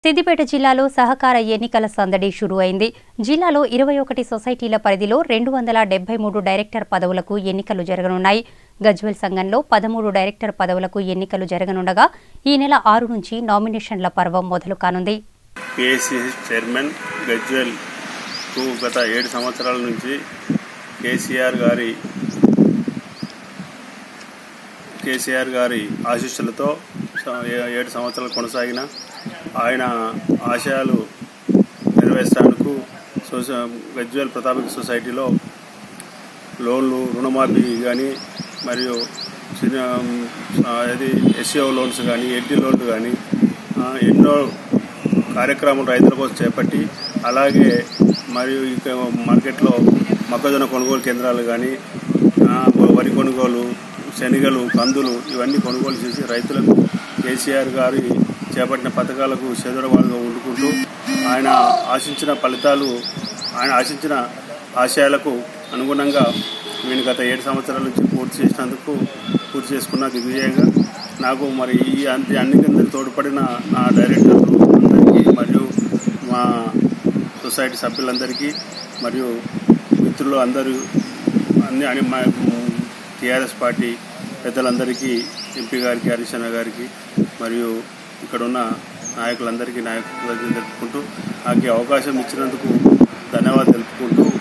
సిద్దిపేట జిల్లాలో సహకార ఎన్నికల సందడి షురు అయింది జిల్లాలో ఇరవై ఒకటి సొసైటీల పరిధిలో రెండు వందల డెబ్బై మూడు డైరెక్టర్ పదవులకు ఎన్నికలు జరగనున్నాయి గజ్వెల్ సంఘంలో పదమూడు డైరెక్టర్ పదవులకు ఎన్నికలు జరగనుండగా ఈ నెల ఆరు నుంచి నామినేషన్ల పర్వం మొదలు కానుంది పిఎస్సిఎస్ చైర్మన్ గజ్వెల్ కు గత ఏడు సంవత్సరాల నుంచి కేసీఆర్ గారి కేసీఆర్ గారి ఆశీస్సులతో స- ఏ- ఏడు సంవత్సరాలు కొనసాగిన ఆయన ఆశయాలు నెరవేర్చడానికి సోస గజ్వెల్ ప్రతాపిక సొసైటీలో లోన్లు రుణమాఫీ కానీ మరియు చిన్న ఆ, అది ఎస్ఈఓ లోన్స్ కానీ ఎడ్డీ లోన్లు కానీ ఆ, ఎన్నో కార్యక్రమాలు రైతుల కోసం చేపట్టి అలాగే మరియు ఇక మార్కెట్లో మొక్కజొన్న కొనుగోలు కేంద్రాలు కానీ ఆ, వరి కొనుగోలు శనగలు కందులు ఇవన్నీ కొనుగోలు చేసి రైతులకు కేసీఆర్ గారి చేపట్టిన పథకాలకు చెదరవాడుగా వండుకుంటూ ఆయన ఆశించిన ఫలితాలు ఆయన ఆశించిన ఆశయాలకు అనుగుణంగా నేను గత ఏడు సంవత్సరాల నుంచి పూర్తి చేసినందుకు పూర్తి చేసుకున్న దిగ్విజయంగా నాకు మరి ఈ అన్ని అన్ని కింద తోడ్పడిన నా డైరెక్టర్లు అందరికీ మరియు మా సొసైటీ సభ్యులందరికీ మరియు మిత్రులు అందరూ అన్ని అని మా టీఆర్ఎస్ పార్టీ పెద్దలందరికీ ఎంపీ గారికి హరిశన్న గారికి మరియు ఇక్కడున్న నాయకులందరికీ నాయకులు తెలుపుకుంటూ నాకు ఈ అవకాశం ఇచ్చినందుకు ధన్యవాదాలు తెలుపుకుంటూ